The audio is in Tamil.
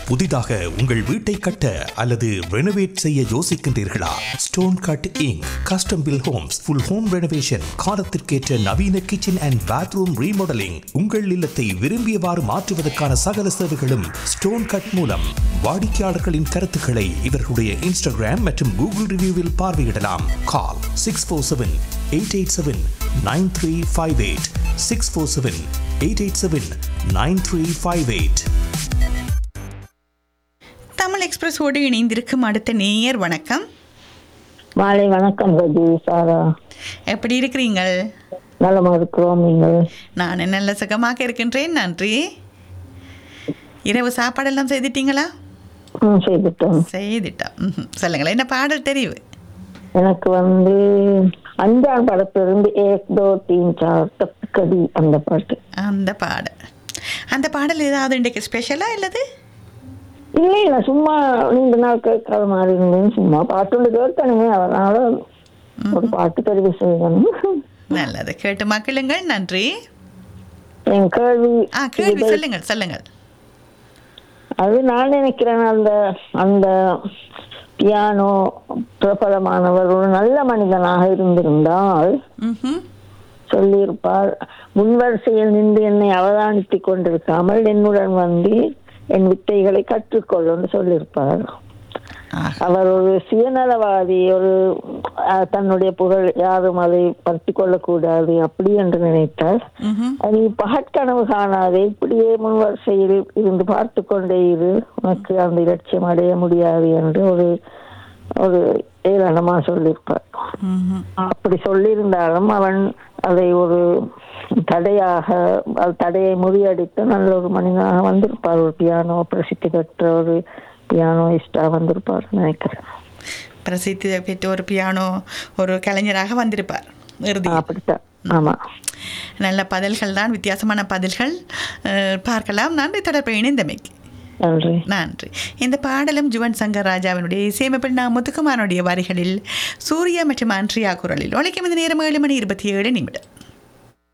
புதிதாக உங்கள் வீட்டை கட்ட அல்லது ரெனோவேட் செய்ய யோசிக்கின்றீர்களா stone cutting custom built homes full home renovation காலத்திற்கேற்ற நவீன கிச்சன் அண்ட் பாத்ரூம் ரீமாடலிங் உங்கள் இல்லத்தை விரும்பியவாறு மாற்றுவதற்கான சகல சேவைகளும் ஸ்டோன் கட் மூலம் வாடிக்கையாளர்களின் கருத்துக்களை இவர்களுடைய இன்ஸ்டாகிராம் மற்றும் கூகுள் ரிவ்யூவில் பார்வையிடலாம் call six four seven eight eight seven nine three five eight six four seven eight eight seven nine three five eight Tamil எக்ஸ்பிரஸோடு இணைந்திருக்கும் அடுத்த நேயர் வணக்கம் மாலை வணக்கம் ரஜி சாரா எப்படி இருக்கிறீங்கள் நலமா இருக்கிறோம் நீங்கள் நான் நல்ல சுகமாக இருக்கின்றேன் நன்றி இரவு சாப்பாடெல்லாம் செய்துட்டீங்களா ம் செய்துட்டோம் செய்துட்டோம் ம்ஹும். சொல்லுங்களேன் என்ன பாடல் தெரிவு எனக்கு வந்து அஞ்சாம் படத்திலிருந்து ஏக் தோ தீன் சார் தப் கடி அந்த பாட்டு அந்த பாடல் அந்த பாடல் ஏதாவது இன்றைக்கு ஸ்பெஷலா இல்லது இல்லை இல்லை சும்மா நீண்ட நாள் கேட்காத மாதிரி இருந்தேன் சும்மா பாட்டு கேட்கணுமே அதனால ஒரு பாட்டு தெரிவு செய்யணும் நல்லது கேட்டு மக்களுங்கள் நன்றி என் கேள்வி ஆ கேள்வி சொல்லுங்கள் சொல்லுங்கள் அது நான் நினைக்கிறேன் அந்த அந்த பியானோ பிரபலமானவர் ஒரு நல்ல மனிதனாக இருந்திருந்தால் ம்ஹும். சொல்லியிருப்பார் முன்வரிசையில் நின்று என்னை அவதானித்துக் கொண்டிருக்காமல் என்னுடன் வந்து என் வித்தைகளை கற்றுக்கொள்ளும்னு சொல்லியிருப்பார் ஆ, அவர் ஒரு சுயநலவாதி ஒரு அஹ், தன்னுடைய புகழ் யாரும் அதை பற்றி கொள்ளக்கூடாது அப்படி என்று நினைத்தார் ம்ஹும். நீ பகற்கனவு காணாதே இப்படியே முன் வரிசையில் இருந்து பார்த்து கொண்டே இரு உனக்கு அந்த இலட்சியம் அடைய முடியாது என்று ஒரு ஒரு ஏளனமா சொல்லியிருப்பார் ம்ஹும். அப்படி சொல்லியிருந்தாலும் அவன் அதை ஒரு தடையாக அது தடையை முறியடித்து நல்ல ஒரு மனிதனாக வந்திருப்பார் ஒரு பியானோ பிரசித்தி பெற்ற ஒரு பியானோயிஸ்டா வந்திருப்பார் நினைக்கிறேன் பிரசித்தி பெற்ற ஒரு பியானோ ஒரு கலைஞராக வந்திருப்பார் இறுதி அப்படித்தான் ஆமா நல்ல பதில்கள் தான் வித்தியாசமான பதில்கள் அஹ், பார்க்கலாம் நன்றி தொடர்பு இணைந்தமைக்கு நன்றி நன்றி இந்த பாடலும் ஜுவன் சங்கர் ராஜாவினுடைய இசையமைப்பில் நான் முத்துக்குமாரனுடைய வரிகளில் சூர்யா மற்றும் ஆண்ட்ரியா குரலில் ஒழிக்கும் இந்த நேரம் ஏழு மணி இருபத்தி ஏழு நிமிடம்